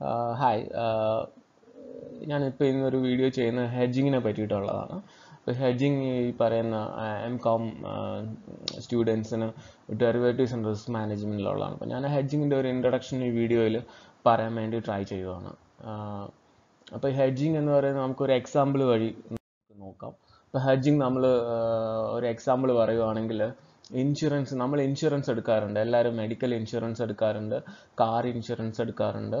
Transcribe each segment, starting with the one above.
Hi ഞാനിപ്പോൾ ഇന്നൊരു video ചെയ്യുന്ന ഹെഡ്ജിങ്ങിനെ പറ്റിയിട്ടുള്ളതാണ് ഇപ്പോൾ ഹെഡ്ജിങ് ഈ പറയുന്ന എം കോം സ്റ്റുഡൻസിന് ഡെറിവേറ്റീവ്സ് ആൻഡ് റിസ്ക് മാനേജ്മെൻറ്റിലുള്ളതാണ് അപ്പോൾ ഞാൻ ഹെഡ്ജിങ്ങിൻ്റെ ഒരു ഇൻട്രൊഡക്ഷൻ ഈ വീഡിയോയിൽ പറയാൻ വേണ്ടി ട്രൈ ചെയ്യുകയാണ് അപ്പോൾ ഹെഡ്ജിങ് എന്ന് പറയുന്നത് നമുക്കൊരു എക്സാമ്പിൾ വഴി നോക്കാം ഇപ്പോൾ ഹെഡ്ജിങ് നമ്മൾ ഒരു എക്സാമ്പിൾ പറയുവാണെങ്കിൽ ഇൻഷുറൻസ് നമ്മൾ ഇൻഷുറൻസ് എടുക്കാറുണ്ട് എല്ലാവരും മെഡിക്കൽ ഇൻഷുറൻസ് എടുക്കാറുണ്ട് കാർ ഇൻഷുറൻസ് എടുക്കാറുണ്ട്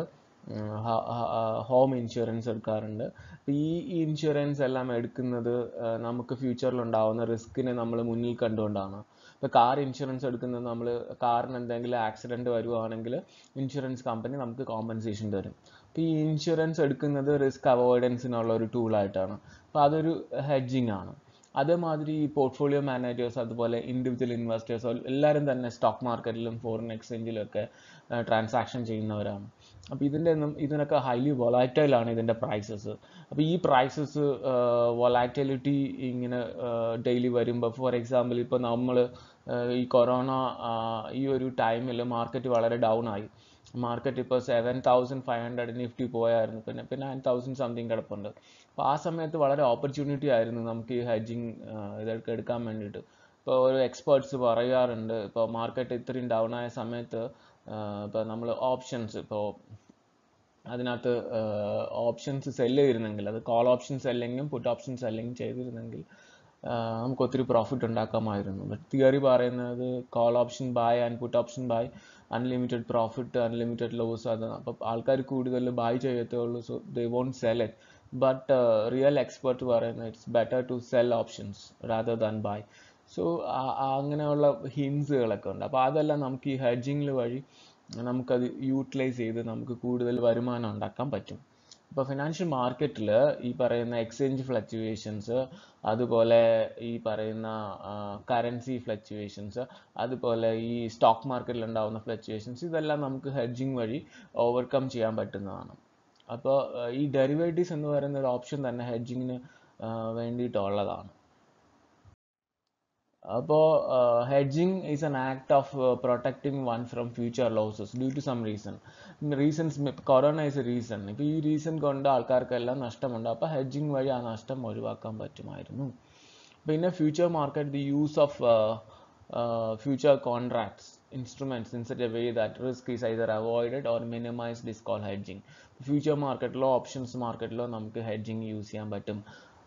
ഹോം ഇൻഷുറൻസ് എടുക്കാറുണ്ട് ഈ ഇൻഷുറൻസ് എല്ലാം എടുക്കുന്നത് നമുക്ക് ഫ്യൂച്ചറിൽ ഉണ്ടാവുന്ന റിസ്കിനെ നമ്മൾ മുന്നിൽ കണ്ടുകൊണ്ടാണ് ഇപ്പോൾ കാർ ഇൻഷുറൻസ് എടുക്കുന്നത് നമ്മൾ കാറിന് എന്തെങ്കിലും ആക്സിഡൻറ്റ് വരുവാണെങ്കിൽ ഇൻഷുറൻസ് കമ്പനി നമുക്ക് കോമ്പൻസേഷൻ തരും അപ്പോൾ ഈ ഇൻഷുറൻസ് എടുക്കുന്നത് റിസ്ക് അവോയ്ഡൻസിനുള്ള ഒരു ടൂളായിട്ടാണ് അപ്പോൾ അതൊരു ഹെഡ്ജിങ് ആണ് അതേമാതിരി ഈ പോർട്ട്ഫോളിയോ മാനേജേഴ്സ് അതുപോലെ ഇൻഡിവിജ്വൽ ഇൻവെസ്റ്റേഴ്സ് എല്ലാവരും തന്നെ സ്റ്റോക്ക് മാർക്കറ്റിലും ഫോറിൻ എക്സ്ചേഞ്ചിലും ഒക്കെ ട്രാൻസാക്ഷൻ ചെയ്യുന്നവരാണ് അപ്പോൾ ഇതിൻ്റെ ഒന്നും ഇതിനൊക്കെ ഹൈലി വൊളാറ്റൈലാണ് ഇതിൻ്റെ പ്രൈസസ് അപ്പോൾ ഈ പ്രൈസസ് വൊളാറ്റിലിറ്റി ഇങ്ങനെ ഡെയിലി വരുമ്പോൾ ഫോർ എക്സാമ്പിൾ ഇപ്പോൾ നമ്മൾ ഈ കൊറോണ ഈ ഒരു ടൈമിൽ മാർക്കറ്റ് വളരെ ഡൗൺ ആയി മാർക്കറ്റ് ഇപ്പോൾ seven thousand five hundred Nifty പോയായിരുന്നു പിന്നെ പിന്നെ നയൻ തൗസൻഡ് സംതിങ് കിടപ്പുണ്ട് അപ്പോൾ ആ സമയത്ത് വളരെ ഓപ്പർച്യൂണിറ്റി ആയിരുന്നു നമുക്ക് ഈ ഹെഡ്ജിങ് ഇതൊക്കെ എടുക്കാൻ വേണ്ടിയിട്ട് ഇപ്പോൾ ഒരു എക്സ്പേർട്സ് പറയാറുണ്ട് ഇപ്പോൾ മാർക്കറ്റ് ഇത്രയും ഡൗൺ ആയ സമയത്ത് ഇപ്പോൾ നമ്മൾ ഓപ്ഷൻസ് ഇപ്പോൾ അതിനകത്ത് ഓപ്ഷൻസ് സെല്ല് ചെയ്തിരുന്നെങ്കിൽ അത് കോൾ ഓപ്ഷൻ സെല്ലിങ്ങും പുട്ട് ഓപ്ഷൻ സെല്ലിങ്ങും ചെയ്തിരുന്നെങ്കിൽ നമുക്ക് ഒത്തിരി പ്രോഫിറ്റ് ഉണ്ടാക്കാമായിരുന്നു ബട്ട് തിയറി പറയുന്നത് call option buy and put option buy unlimited profit unlimited loss അത് അപ്പം ആൾക്കാർ കൂടുതൽ ബൈ ചെയ്യത്തേ ഉള്ളൂ so they won't sell it but real expert പറയുന്നത് it's better to sell options rather than buy so അങ്ങനെയുള്ള ഹിൻസുകളൊക്കെ ഉണ്ട് അപ്പോൾ അതെല്ലാം നമുക്ക് ഈ ഹെഡ്ജിങ്ങിൽ വഴി നമുക്കത് യൂട്ടിലൈസ് ചെയ്ത് നമുക്ക് കൂടുതൽ വരുമാനം ഉണ്ടാക്കാൻ പറ്റും ഇപ്പോൾ ഫിനാൻഷ്യൽ മാർക്കറ്റിൽ ഈ പറയുന്ന എക്സ്ചേഞ്ച് ഫ്ലക്ച്വേഷൻസ് അതുപോലെ ഈ പറയുന്ന കറൻസി ഫ്ലക്ച്വേഷൻസ് അതുപോലെ ഈ സ്റ്റോക്ക് മാർക്കറ്റിൽ ഉണ്ടാകുന്ന ഫ്ലക്ച്വേഷൻസ് ഇതെല്ലാം നമുക്ക് ഹെഡ്ജിങ് വഴി ഓവർകം ചെയ്യാൻ പറ്റുന്നതാണ് അപ്പോൾ ഈ ഡെറിവേറ്റീവ്സ് എന്ന് പറയുന്ന ഒരു ഓപ്ഷൻ തന്നെ ഹെഡ്ജിങ്ങിന് വേണ്ടിയിട്ടുള്ളതാണ് അപ്പോൾ hedging is an act of protecting one from future losses due to some reason reasons corona is a reason ഇപ്പോൾ ഈ റീസൺ കൊണ്ട് ആൾക്കാർക്കെല്ലാം നഷ്ടമുണ്ട് അപ്പോൾ ഹെഡ്ജിങ് വഴി ആ നഷ്ടം ഒഴിവാക്കാൻ പറ്റുമായിരുന്നു പിന്നെ future market the use of future contracts instruments in such a way that risk is either avoided or minimized is call hedging future മാർക്കറ്റിലോ ഓപ്ഷൻസ് മാർക്കറ്റിലോ നമുക്ക് ഹെഡ്ജിങ് യൂസ് ചെയ്യാൻ പറ്റും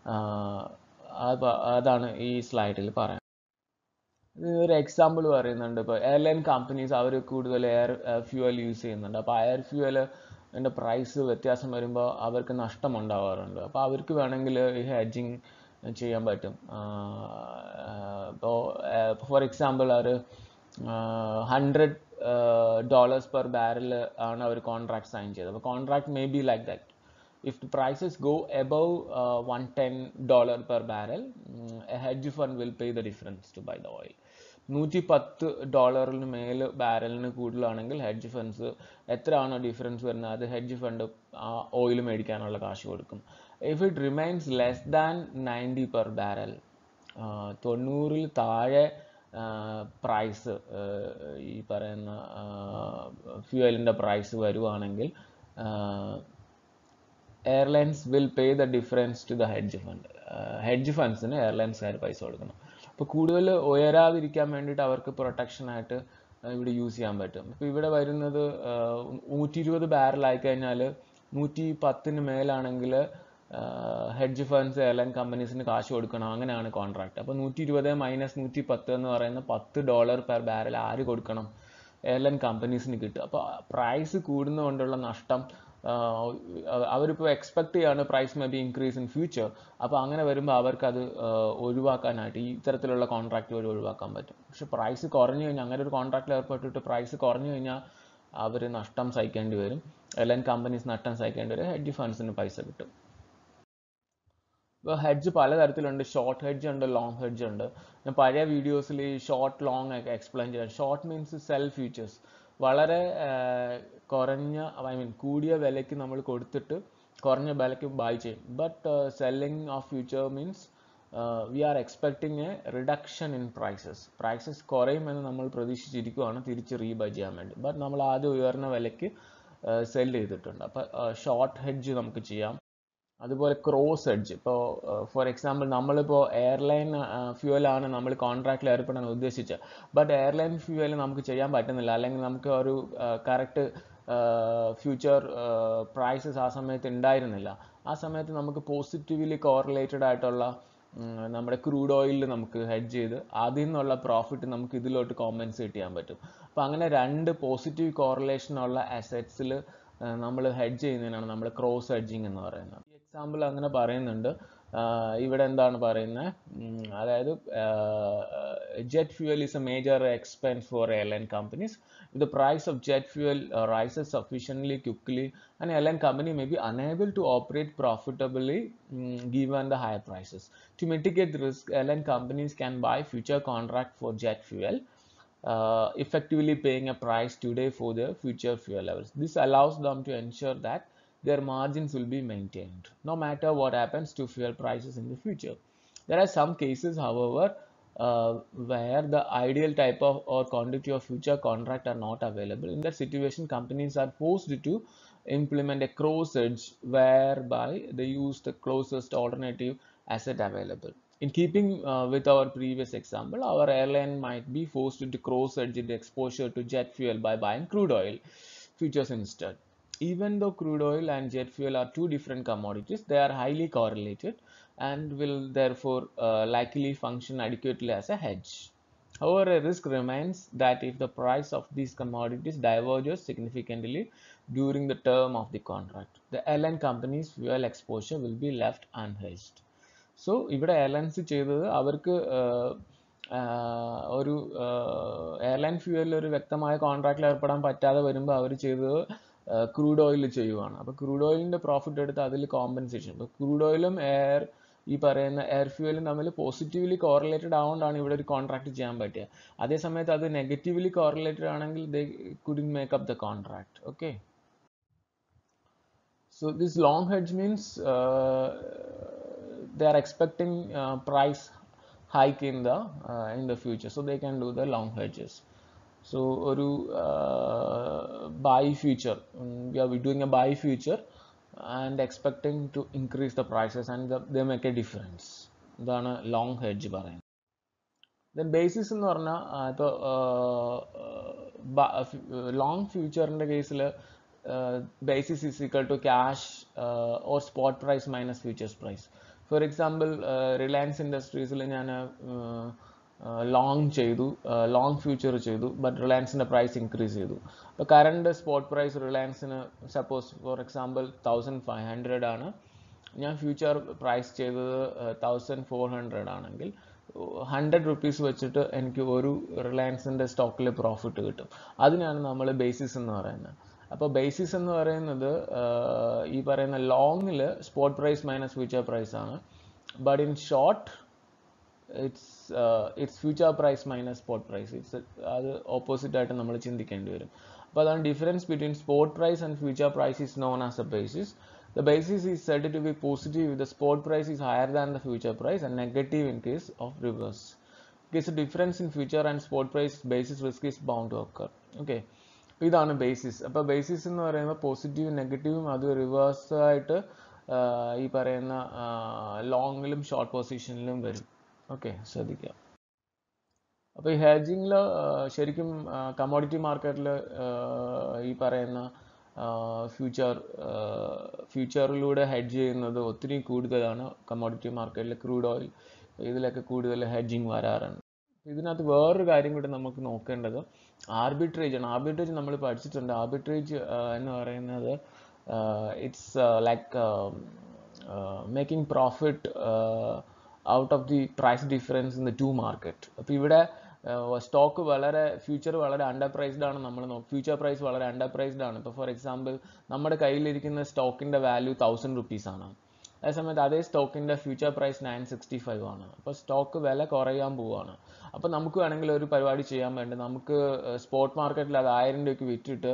അതാണ് ഈ സ്ലൈഡിൽ പറയാം ഒരു എക്സാമ്പിൾ പറയുന്നുണ്ട് ഇപ്പോൾ എയർലൈൻ കമ്പനീസ് അവർ കൂടുതൽ എയർ ഫ്യൂവൽ യൂസ് ചെയ്യുന്നുണ്ട് അപ്പോൾ എയർ ഫ്യൂവൽ എൻ്റെ പ്രൈസ് വ്യത്യാസം വരുമ്പോൾ അവർക്ക് നഷ്ടം ഉണ്ടാവാറുണ്ട് അപ്പോൾ അവർക്ക് വേണമെങ്കിൽ ഈ ഹെഡ്ജിങ് ചെയ്യാൻ പറ്റും ഇപ്പോൾ ഫോർ എക്സാമ്പിൾ അവർ ഹൺഡ്രഡ് ഡോളേഴ്സ് പെർ ബാരൽ ആണ് അവർ കോൺട്രാക്ട് സൈൻ ചെയ്തത് അപ്പോൾ contract may be like that if the prices go above uh, 110 dollar per barrel um, a hedge fund will pay the difference to buy the oil നൂറ്റി പത്ത് ഡോളറിന് മേൽ ബാരലിന് കൂടുതലാണെങ്കിൽ hedge funds എത്രയാണോ ഡിഫറൻസ് വരുന്നത് അത് ഹെഡ്ജ് ഫണ്ട് ആ oil മേടിക്കാനുള്ള കാശ് കൊടുക്കും if it remains less than ninety per barrel തൊണ്ണൂറിൽ താഴെ പ്രൈസ് ഈ പറയുന്ന ഫ്യൂവലിൻ്റെ പ്രൈസ് വരുവാണെങ്കിൽ airlines will pay the difference to the hedge fund hedge ഫണ്ട്സിന് എയർലൈൻസുകാർ പൈസ കൊടുക്കണം അപ്പോൾ കൂടുതൽ ഉയരാതിരിക്കാൻ വേണ്ടിയിട്ട് അവർക്ക് പ്രൊട്ടക്ഷനായിട്ട് ഇവിടെ യൂസ് ചെയ്യാൻ പറ്റും ഇപ്പോൾ ഇവിടെ വരുന്നത് നൂറ്റി ഇരുപത് ബാരലായി കഴിഞ്ഞാൽ നൂറ്റി പത്തിന് മേലാണെങ്കിൽ ഹെഡ്ജ് ഫണ്ട്സ് എയർലൈൻ കമ്പനീസിന് കാശ് കൊടുക്കണം അങ്ങനെയാണ് കോൺട്രാക്ട് അപ്പോൾ നൂറ്റി ഇരുപത് മൈനസ് നൂറ്റി പത്ത് എന്ന് പറയുന്ന പത്ത് ഡോളർ പെർ ബാരൽ ആര് കൊടുക്കണം എയർലൈൻ കമ്പനീസിന് കിട്ടും അപ്പോൾ പ്രൈസ് കൂടുന്നതുകൊണ്ടുള്ള നഷ്ടം അവരിപ്പോൾ എക്സ്പെക്ട് ചെയ്യാണ് price may be increase in future അപ്പോൾ അങ്ങനെ വരുമ്പോൾ അവർക്ക് അത് ഒഴിവാക്കാനായിട്ട് ഈ ഇത്തരത്തിലുള്ള കോൺട്രാക്റ്റ് വഴി ഒഴിവാക്കാൻ പറ്റും പക്ഷെ പ്രൈസ് കുറഞ്ഞു കഴിഞ്ഞാൽ അങ്ങനെ ഒരു കോൺട്രാക്റ്റിൽ ഏർപ്പെട്ടിട്ട് പ്രൈസ് കുറഞ്ഞു കഴിഞ്ഞാൽ അവർ നഷ്ടം സഹിക്കേണ്ടി വരും എല്ലാം കമ്പനീസ് നഷ്ടം സഹിക്കേണ്ടി വരും ഹെഡ്ജ് ഫണ്ട്സിന് പൈസ കിട്ടും ഇപ്പോൾ ഹെഡ്ജ് പലതരത്തിലുണ്ട് ഷോർട്ട് ഹെഡ്ജ് ഉണ്ട് ലോങ് ഹെഡ്ജ് ഉണ്ട് ഞാൻ പഴയ വീഡിയോസിൽ ഈ ഷോർട്ട് ലോങ് ഒക്കെ എക്സ്പ്ലെയിൻ ചെയ്യാം ഷോർട്ട് മീൻസ് സെൽ ഫ്യൂച്ചേഴ്സ് വളരെ കുറഞ്ഞ ഐ മീൻ കൂടിയ വിലയ്ക്ക് നമ്മൾ കൊടുത്തിട്ട് കുറഞ്ഞ വിലയ്ക്ക് ബൈ ചെയ്യും but selling of future means we are expecting a reduction in prices prices കുറയുമെന്ന് നമ്മൾ പ്രതീക്ഷിച്ചിരിക്കുകയാണ് തിരിച്ച് റീബൈ ചെയ്യാൻ വേണ്ടി ബട്ട് നമ്മൾ ആദ്യം ഉയർന്ന വിലയ്ക്ക് സെൽ ചെയ്തിട്ടുണ്ട് അപ്പോൾ ഷോർട്ട് ഹെഡ്ജ് നമുക്ക് ചെയ്യാം അതുപോലെ ക്രോസ് എഡ്ജ് ഇപ്പോൾ ഫോർ എക്സാമ്പിൾ നമ്മളിപ്പോൾ എയർലൈൻ ഫ്യൂവലാണ് നമ്മൾ കോൺട്രാക്റ്റിൽ ഏർപ്പെടാൻ ഉദ്ദേശിച്ചത് ബട്ട് എയർലൈൻ ഫ്യൂവൽ നമുക്ക് ചെയ്യാൻ പറ്റുന്നില്ല അല്ലെങ്കിൽ നമുക്ക് ഒരു കറക്റ്റ് ഫ്യൂച്ചർ പ്രൈസസ് ആ സമയത്ത് ഉണ്ടായിരുന്നില്ല ആ സമയത്ത് നമുക്ക് പോസിറ്റീവ്ലി കോറിലേറ്റഡ് ആയിട്ടുള്ള നമ്മുടെ ക്രൂഡ് ഓയിലിൽ നമുക്ക് ഹെഡ്ജ് ചെയ്ത് അതിൽ നിന്നുള്ള പ്രോഫിറ്റ് നമുക്ക് ഇതിലോട്ട് കോമ്പൻസേറ്റ് ചെയ്യാൻ പറ്റും അപ്പോൾ അങ്ങനെ രണ്ട് പോസിറ്റീവ് കോറിലേഷൻ ഉള്ള അസറ്റ്സിൽ നമ്മൾ ഹെഡ്ജ് ചെയ്യുന്നതിനാണ് നമ്മൾ ക്രോസ് ഹെഡ്ജിങ് എന്ന് പറയുന്നത് ഈ എക്സാമ്പിൾ അങ്ങനെ പറയുന്നുണ്ട് ഇവിടെ എന്താണ് പറയുന്നത് അതായത് jet fuel is a major expense for airline companies if the price of jet fuel uh, rises sufficiently quickly an airline company may be unable to operate profitably um, given the higher prices to mitigate the risk airline companies can buy future contract for jet fuel uh, effectively paying a price today for their future fuel levels this allows them to ensure that their margins will be maintained no matter what happens to fuel prices in the future there are some cases however uh, where the ideal type of or quantity of future contract are not available. In that situation, companies are forced to implement a cross edge whereby they use the closest alternative asset available. In keeping uh, with our previous example, our airline might be forced to cross edge its exposure to jet fuel by buying crude oil futures instead. Even though crude oil and jet fuel are two different commodities, they are highly correlated and will therefore uh, likely function adequately as a hedge. However, a risk remains that if the price of these commodities diverges significantly during the term of the contract, the airline company's fuel exposure will be left unhedged. So ഇവിടെ airlines ചെയ്തത് അവർക്ക് ഒരു airline ഫ്യൂവലിൽ ഒരു വ്യക്തമായ കോൺട്രാക്റ്റിൽ ഏർപ്പെടാൻ പറ്റാതെ വരുമ്പോൾ അവർ ചെയ്തത് ക്രൂഡ് ഓയിൽ ചെയ്യുവാണ് അപ്പോൾ ക്രൂഡ് ഓയിലിൻ്റെ പ്രോഫിറ്റ് എടുത്ത് അതിൽ കോമ്പൻസേഷൻ ഇപ്പോൾ ക്രൂഡ് ഓയിലും എയർ ഈ പറയുന്ന എയർ ഫ്യൂവലും തമ്മിൽ പോസിറ്റീവ്ലി കോറിലേറ്റഡ് ആവുകൊണ്ടാണ് ഇവിടെ ഒരു കോൺട്രാക്ട് ചെയ്യാൻ പറ്റുക അതേ സമയത്ത് അത് നെഗറ്റീവ്ലി കോറിലേറ്റഡ് ആണെങ്കിൽ they couldn't make up the contract okay so this long hedge means they are expecting uh, price hike in the uh, in the future so they can do the long hedges so ഒരു buy future we are doing a buy future and expecting to increase the prices and the, they make a difference ഇതാണ് long hedge പറയുന്നത് then basis എന്ന് പറഞ്ഞാൽ ഇപ്പോൾ long ഫ്യൂച്ചറിൻ്റെ കേസിൽ basis is equal to cash or spot price minus futures price for example Reliance ഇൻഡസ്ട്രീസിൽ ഞാൻ long ചെയ്തു ലോങ് ഫ്യൂച്ചർ ചെയ്തു ബട്ട് റിലയൻസിൻ്റെ പ്രൈസ് ഇൻക്രീസ് ചെയ്തു അപ്പോൾ കറണ്ട് സ്പോട്ട് പ്രൈസ് റിലയൻസിന് suppose for example thousand five hundred ആണ് ഞാൻ ഫ്യൂച്ചർ പ്രൈസ് ചെയ്തത് തൗസൻഡ് ഫോർ ഹൺഡ്രഡ് ആണെങ്കിൽ ഹൺഡ്രഡ് റുപ്പീസ് വെച്ചിട്ട് എനിക്ക് ഒരു റിലയൻസിൻ്റെ സ്റ്റോക്കിൽ പ്രോഫിറ്റ് കിട്ടും അതിനാണ് നമ്മൾ ബേസിസ് എന്ന് പറയുന്നത് അപ്പോൾ ബേസിസ് എന്ന് പറയുന്നത് ഈ പറയുന്ന ലോങ്ങിൽ spot price minus future price ആണ് but in short it's it's future price minus spot price it's അത് ഓപ്പോസിറ്റ് ആയിട്ട് നമ്മൾ ചിന്തിക്കേണ്ടി വരും അപ്പോൾ അതാണ് difference between spot price and future price is known as a basis The basis is said to be positive if the spot price is higher than the future price and negative in case of reverse. In case of difference in future and spot price, basis risk is bound to occur. Okay. ഇതാണ് basis അപ്പോൾ basis എന്ന് പറയുമ്പോൾ പോസിറ്റീവും നെഗറ്റീവും അത് reverse ആയിട്ട് ഈ പറയുന്ന ലോങ്ങിലും ഷോർട്ട് പൊസിഷനിലും വരും ഓക്കെ ശ്രദ്ധിക്കുക അപ്പോൾ ഈ ഹെഡ്ജിങ്ങിൽ ശരിക്കും കമോഡിറ്റി മാർക്കറ്റിൽ ഈ പറയുന്ന ഫ്യൂച്ചർ ഫ്യൂച്ചറിലൂടെ ഹെഡ്ജ് ചെയ്യുന്നത് ഒത്തിരി കൂടുതലാണ് കമോഡിറ്റി മാർക്കറ്റിൽ ക്രൂഡ് ഓയിൽ ഇതിലൊക്കെ കൂടുതൽ ഹെഡ്ജിങ് വരാറുണ്ട് ഇതിനകത്ത് വേറൊരു കാര്യം കൂടി നമുക്ക് നോക്കേണ്ടത് ആർബിട്രേജ് ആണ് ആർബിട്രേജ് നമ്മൾ പഠിച്ചിട്ടുണ്ട് ആർബിട്രേജ് എന്ന് പറയുന്നത് it's like making profit out of the price difference in the two market അപ്പോൾ ഇവിടെ സ്റ്റോക്ക് വളരെ ഫ്യൂച്ചർ വളരെ അണ്ടർ പ്രൈസ്ഡ് ആണ് നമ്മൾ ഫ്യൂച്ചർ പ്രൈസ് വളരെ അണ്ടർ പ്രൈസ്ഡ് ആണ് ഇപ്പോൾ ഫോർ എക്സാമ്പിൾ നമ്മുടെ കയ്യിലിരിക്കുന്ന സ്റ്റോക്കിൻ്റെ വാല്യൂ തൗസൻഡ് റുപ്പീസ് ആണ് അതേസമയത്ത് അതേ സ്റ്റോക്കിൻ്റെ future price nine sixty five ആണ് അപ്പോൾ സ്റ്റോക്ക് വില കുറയാൻ പോവുകയാണ് അപ്പോൾ നമുക്ക് വേണമെങ്കിൽ ഒരു പരിപാടി ചെയ്യാൻ വേണ്ടി നമുക്ക് സ്പോട്ട് മാർക്കറ്റിൽ അത് ആയിരം രൂപയ്ക്ക് വിറ്റിട്ട്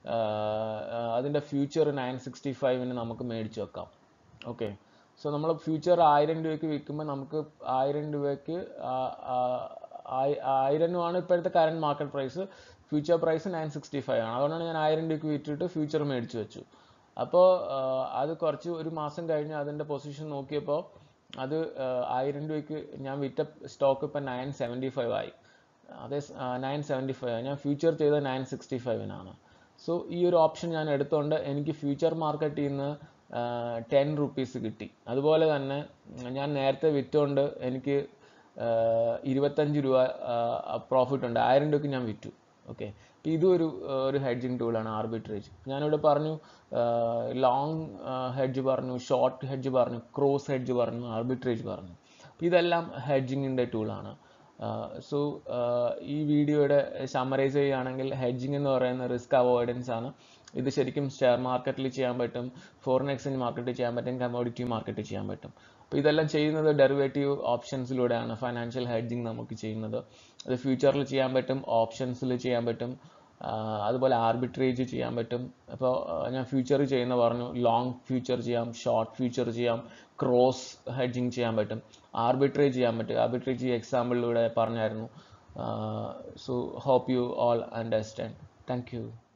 അതിൻ്റെ ഫ്യൂച്ചർ നയൻ സിക്സ്റ്റി ഫൈവിന് നമുക്ക് മേടിച്ച് വെക്കാം ഓക്കെ സോ നമ്മൾ ഫ്യൂച്ചർ ആയിരം രൂപയ്ക്ക് വിൽക്കുമ്പോൾ നമുക്ക് ആയിരം രൂപയ്ക്ക് ആയിരമാണ് ഇപ്പോഴത്തെ current market price future price nine sixty five ആണ് അതുകൊണ്ടാണ് ഞാൻ ആയിരം രൂപയ്ക്ക് വിറ്റിട്ട് ഫ്യൂച്ചർ മേടിച്ച് വെച്ചു അപ്പോൾ അത് കുറച്ച് ഒരു മാസം കഴിഞ്ഞ് അതിൻ്റെ പൊസിഷൻ നോക്കിയപ്പോൾ അത് ആയിരം രൂപയ്ക്ക് ഞാൻ വിറ്റ സ്റ്റോക്ക് ഇപ്പം നയൻ സെവൻറ്റി ഫൈവ് ആയി അതേ നയൻ സെവൻറ്റി ഫൈവ് ഞാൻ ഫ്യൂച്ചർ ചെയ്ത നയൻ സിക്സ്റ്റി ഫൈവിനാണ് സോ ഈ ഒരു ഓപ്ഷൻ ഞാൻ എടുത്തുകൊണ്ട് എനിക്ക് ഫ്യൂച്ചർ മാർക്കറ്റിൽ നിന്ന് ടെൻ റുപ്പീസ് കിട്ടി അതുപോലെ തന്നെ ഞാൻ നേരത്തെ വിറ്റുകൊണ്ട് എനിക്ക് ഇരുപത്തഞ്ച് രൂപ പ്രോഫിറ്റ് ഉണ്ട് ആയിരം രൂപയ്ക്ക് ഞാൻ വിറ്റു ഓക്കെ ഇതും ഒരു ഒരു ഹെഡ്ജിങ് ടൂളാണ് ആർബിട്രേജ് ഞാനിവിടെ പറഞ്ഞു ലോങ് ഹെഡ്ജ് പറഞ്ഞു ഷോർട്ട് ഹെഡ്ജ് പറഞ്ഞു ക്രോസ് ഹെഡ്ജ് പറഞ്ഞു ആർബിട്രേജ് പറഞ്ഞു ഇതെല്ലാം ഹെഡ്ജിങ്ങിൻ്റെ ടൂളാണ് സോ ഈ വീഡിയോയുടെ സമ്മറൈസ് ചെയ്യുകയാണെങ്കിൽ ഹെഡ്ജിങ് എന്ന് പറയുന്ന റിസ്ക് അവോയ്ഡൻസ് ആണ് ഇത് ശരിക്കും ഷെയർ മാർക്കറ്റിൽ ചെയ്യാൻ പറ്റും ഫോറിൻ എക്സ്ചേഞ്ച് മാർക്കറ്റിൽ ചെയ്യാൻ പറ്റും കമോഡിറ്റി മാർക്കറ്റിൽ ചെയ്യാൻ പറ്റും അപ്പോൾ ഇതെല്ലാം ചെയ്യുന്നത് ഡെറിവേറ്റീവ് ഓപ്ഷൻസിലൂടെയാണ് ഫൈനാൻഷ്യൽ ഹെഡ്ജിങ് നമുക്ക് ചെയ്യുന്നത് അത് ഫ്യൂച്ചറിൽ ചെയ്യാൻ പറ്റും ഓപ്ഷൻസിൽ ചെയ്യാൻ പറ്റും അതുപോലെ ആർബിട്രേജ് ചെയ്യാൻ പറ്റും അപ്പോൾ ഞാൻ ഫ്യൂച്ചർ ചെയ്യുന്ന പറഞ്ഞു ലോങ് ഫ്യൂച്ചർ ചെയ്യാം ഷോർട്ട് ഫ്യൂച്ചർ ചെയ്യാം ക്രോസ് ഹെഡ്ജിങ് ചെയ്യാൻ പറ്റും ആർബിട്രേജ് ചെയ്യാൻ പറ്റും ആർബിട്രേജ് ഈ എക്സാമ്പിളിലൂടെ പറഞ്ഞായിരുന്നു so hope you all understand thank U